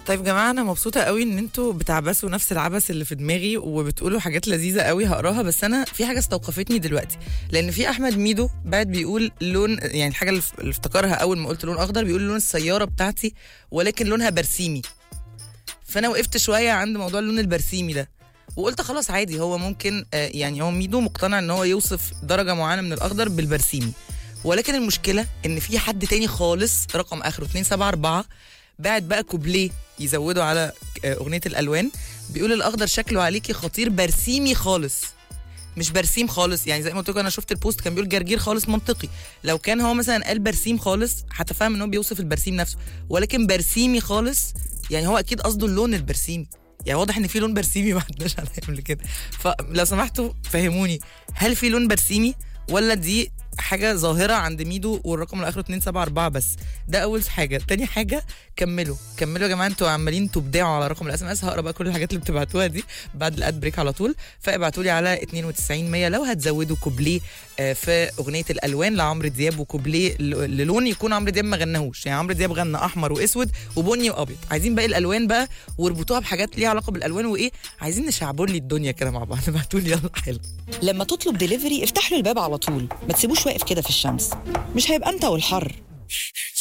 طيب يا جماعه انا مبسوطه قوي ان انتوا بتعبسوا نفس العبث اللي في دماغي وبتقولوا حاجات لذيذه قوي هقراها بس انا في حاجه استوقفتني دلوقتي لان في احمد ميدو بعد بيقول لون يعني الحاجه اللي اللي افتكرها اول ما قلت لون اخضر بيقول لون السياره بتاعتي ولكن لونها برسيمي فانا وقفت شويه عند موضوع اللون البرسيمي ده وقلت خلاص عادي هو ممكن آه، يعني هو ميدو مقتنع ان هو يوصف درجه معينه من الاخضر بالبرسيمي ولكن المشكله ان في حد تاني خالص رقم اخره 274 بعد بقى كوبليه يزودوا على آه، اغنيه الالوان بيقول الاخضر شكله عليكي خطير برسيمي خالص مش برسيم خالص يعني زي ما قلت لكم انا شفت البوست كان بيقول جرجير خالص منطقي لو كان هو مثلا قال برسيم خالص هتفهم ان هو بيوصف البرسيم نفسه ولكن برسيمي خالص يعني هو اكيد قصده اللون البرسيمي يعني واضح ان في لون برسيمي ما عدناش عليه قبل كده فلو سمحتوا فهموني هل في لون برسيمي ولا دي حاجه ظاهره عند ميدو والرقم اللي اخره 274 بس ده اول حاجه تاني حاجه كملوا كملوا يا جماعه انتوا عمالين تبدعوا على رقم الاس ام اس هقرا بقى كل الحاجات اللي بتبعتوها دي بعد الاد بريك على طول فابعتوا لي على 92 100 لو هتزودوا كوبليه آه، في اغنيه الالوان لعمرو دياب وكوبليه ل- للون يكون عمرو دياب ما غناهوش يعني عمرو دياب غنى احمر واسود وبني وابيض عايزين باقي الالوان بقى واربطوها بحاجات ليها علاقه بالالوان وايه عايزين نشعبر لي الدنيا كده مع بعض ابعتوا لي يلا حلو لما تطلب دليفري افتح له الباب على طول ما تسيبوش واقف كده في الشمس مش هيبقى انت والحر